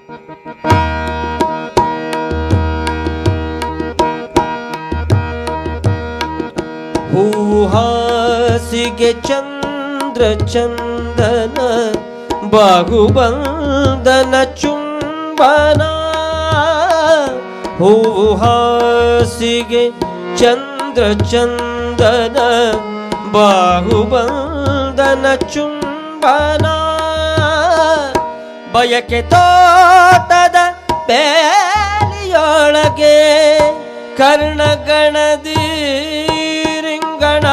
ಹೂಹಾಸಿಗೆ ಚಂದ್ರ ಚಂದನ ಬಾಹುಬಂಧನ ಚುಂಬನ ಹೂಹಾಸಿಗೆ ಚಂದ್ರ ಚಂದನ ಬಾಹುಬಂಧನ ಚುಂಬನ ಬಯಕೆ ತೋಟದ ಬೇಲಿಯೊಳಗೆ ಕರ್ಣಗಣದಿ ರಿಂಗಣ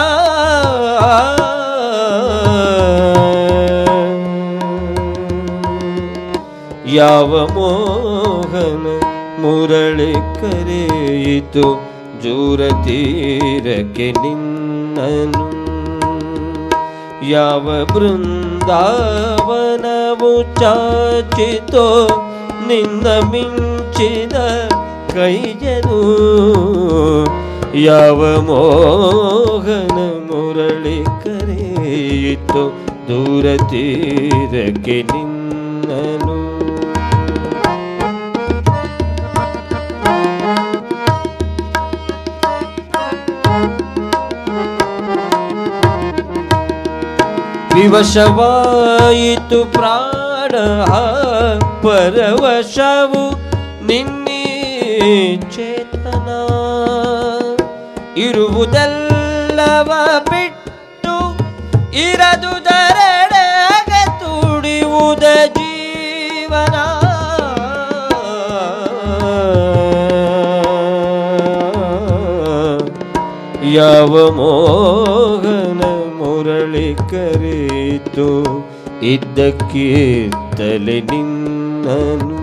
ಯಾವ ಮೋಹನ ಮುರಳಿ ಕರೆಯಿತು ಜೂರ ತೀರಕ್ಕೆ ನಿನ್ನನು ಯಾವ ಬೃಂದಾವನವು ಚಾಚಿತೋ ನಿನ್ನ ಮಿಂಚಿದ ಕೈಜನು ಯಾವ ಮೋಹನ ಮುರಳಿ ಕರೆಯಿತು ದೂರ ತೀರಕ್ಕೆ ನಿನ್ನನು ವಿವಶವಾಯಿತು ಪ್ರಾಣ ಪರವಶವು ನಿನ್ನಿ ಚೇತನ ಇರುವುದೆಲ್ಲವ ಬಿಟ್ಟು ಇರದುದರೆಡೆಗೆ ತುಡಿಯುವುದ ಜೀವನ ಯಾವ ಮೋಹನ ಮುರಳಿ ಕರೆಯಿತು ಇದ್ದಕ್ಕಿತ್ತಲೆ ನಿನ್ನನು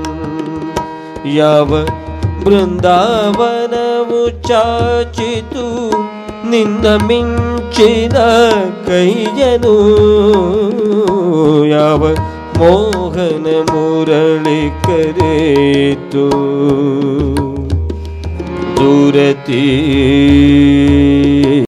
ಯಾವ ಬೃಂದಾವನವು ಚಾಚಿತು ನಿನ್ನ ಮಿಂಚಿದ ಕೈಯನು ಯಾವ ಮೋಹನ ಮುರಳಿ ಕರೆಯಿತು ದೂರತಿ